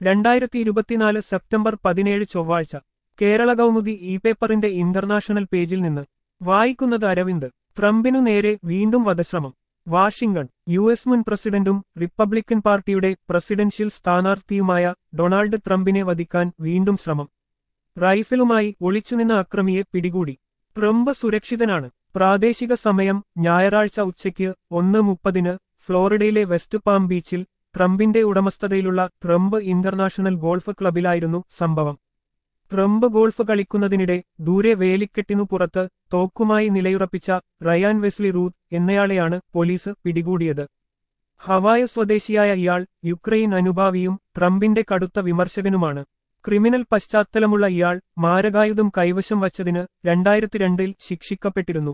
രണ്ടായിരത്തി ഇരുപത്തിനാല് സെപ്റ്റംബർ പതിനേഴ് ചൊവ്വാഴ്ച കേരള കൗമുദി ഇ പേപ്പറിന്റെ ഇന്റർനാഷണൽ പേജിൽ നിന്ന് വായിക്കുന്നത് അരവിന്ദ് ട്രംപിനു നേരെ വീണ്ടും വധശ്രമം വാഷിംഗ്ടൺ യു എസ് മുൻ പ്രസിഡന്റും റിപ്പബ്ലിക്കൻ പാർട്ടിയുടെ പ്രസിഡൻഷ്യൽ സ്ഥാനാർത്ഥിയുമായ ഡൊണാൾഡ് ട്രംപിനെ വധിക്കാൻ വീണ്ടും ശ്രമം റൈഫിലുമായി ഒളിച്ചുനിന്ന അക്രമിയെ പിടികൂടി ട്രംപ് സുരക്ഷിതനാണ് പ്രാദേശിക സമയം ഞായറാഴ്ച ഉച്ചയ്ക്ക് ഒന്ന് മുപ്പതിന് ഫ്ലോറിഡയിലെ വെസ്റ്റ് പാം ബീച്ചിൽ ട്രംപിന്റെ ഉടമസ്ഥതയിലുള്ള ട്രംപ് ഇന്റർനാഷണൽ ഗോൾഫ് ക്ലബിലായിരുന്നു സംഭവം ട്രംപ് ഗോൾഫ് കളിക്കുന്നതിനിടെ ദൂരെ വേലിക്കെട്ടിനു പുറത്ത് തോക്കുമായി നിലയുറപ്പിച്ച റയാൻ വെസ്ലി റൂത്ത് എന്നയാളെയാണ് പോലീസ് പിടികൂടിയത് ഹവായ സ്വദേശിയായ ഇയാൾ യുക്രൈൻ അനുഭാവിയും ട്രംപിന്റെ കടുത്ത വിമർശകനുമാണ് ക്രിമിനൽ പശ്ചാത്തലമുള്ള ഇയാൾ മാരകായുധം കൈവശം വച്ചതിന് രണ്ടായിരത്തി രണ്ടിൽ ശിക്ഷിക്കപ്പെട്ടിരുന്നു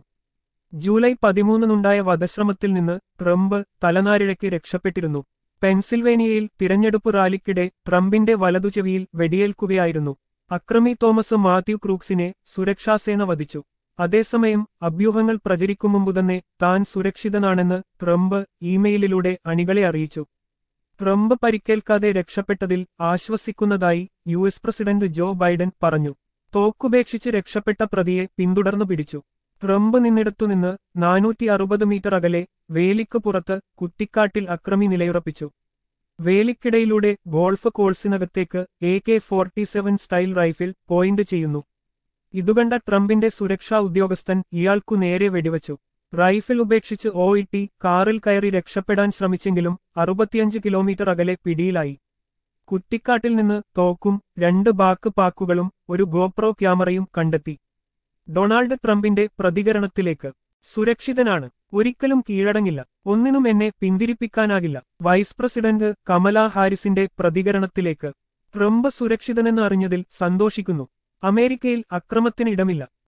ജൂലൈ പതിമൂന്നിനുണ്ടായ വധശ്രമത്തിൽ നിന്ന് ട്രംപ് തലനാരിഴയ്ക്ക് രക്ഷപ്പെട്ടിരുന്നു പെൻസിൽവേനിയയിൽ തിരഞ്ഞെടുപ്പ് റാലിക്കിടെ ട്രംപിന്റെ വലതുചെവിയിൽ വെടിയേൽക്കുകയായിരുന്നു അക്രമി തോമസ് മാത്യു ക്രൂക്സിനെ സുരക്ഷാസേന വധിച്ചു അതേസമയം അഭ്യൂഹങ്ങൾ പ്രചരിക്കും മുമ്പ് തന്നെ താൻ സുരക്ഷിതനാണെന്ന് ട്രംപ് ഇമെയിലിലൂടെ അണികളെ അറിയിച്ചു ട്രംപ് പരിക്കേൽക്കാതെ രക്ഷപ്പെട്ടതിൽ ആശ്വസിക്കുന്നതായി U S president Joe Biden പറഞ്ഞു തോക്കുപേക്ഷിച്ച് രക്ഷപ്പെട്ട പ്രതിയെ പിന്തുടർന്നു പിടിച്ചു ട്രംപ് നിന്നിടത്തുനിന്ന് നാനൂറ്റി അറുപത് മീറ്റർ അകലെ വേലിക്ക് പുറത്ത് കുറ്റിക്കാട്ടിൽ അക്രമി നിലയുറപ്പിച്ചു വേലിക്കിടയിലൂടെ ഗോൾഫ് കോഴ്സിനകത്തേക്ക് A K forty seven style rifle point ചെയ്യുന്നു ഇതുകണ്ട ട്രംപിന്റെ സുരക്ഷാ ഉദ്യോഗസ്ഥൻ ഇയാൾക്കു നേരെ വെടിവച്ചു റൈഫിൽ ഉപേക്ഷിച്ച് ഒ ഇട്ടി കാറിൽ കയറി രക്ഷപ്പെടാൻ ശ്രമിച്ചെങ്കിലും അറുപത്തിയഞ്ച് കിലോമീറ്റർ അകലെ പിടിയിലായി കുറ്റിക്കാട്ടിൽ നിന്ന് തോക്കും രണ്ട് ബാക്ക് പാക്കുകളും ഒരു ഗോപ്രോ ക്യാമറയും കണ്ടെത്തി ഡൊണാൾഡ് ട്രംപിന്റെ പ്രതികരണത്തിലേക്ക് സുരക്ഷിതനാണ് ഒരിക്കലും കീഴടങ്ങില്ല ഒന്നിനും എന്നെ പിന്തിരിപ്പിക്കാനാകില്ല വൈസ് പ്രസിഡന്റ് കമല ഹാരിസിന്റെ പ്രതികരണത്തിലേക്ക് ട്രംപ് സുരക്ഷിതനെന്ന് അറിഞ്ഞതിൽ സന്തോഷിക്കുന്നു അമേരിക്കയിൽ അക്രമത്തിന് ഇടമില്ല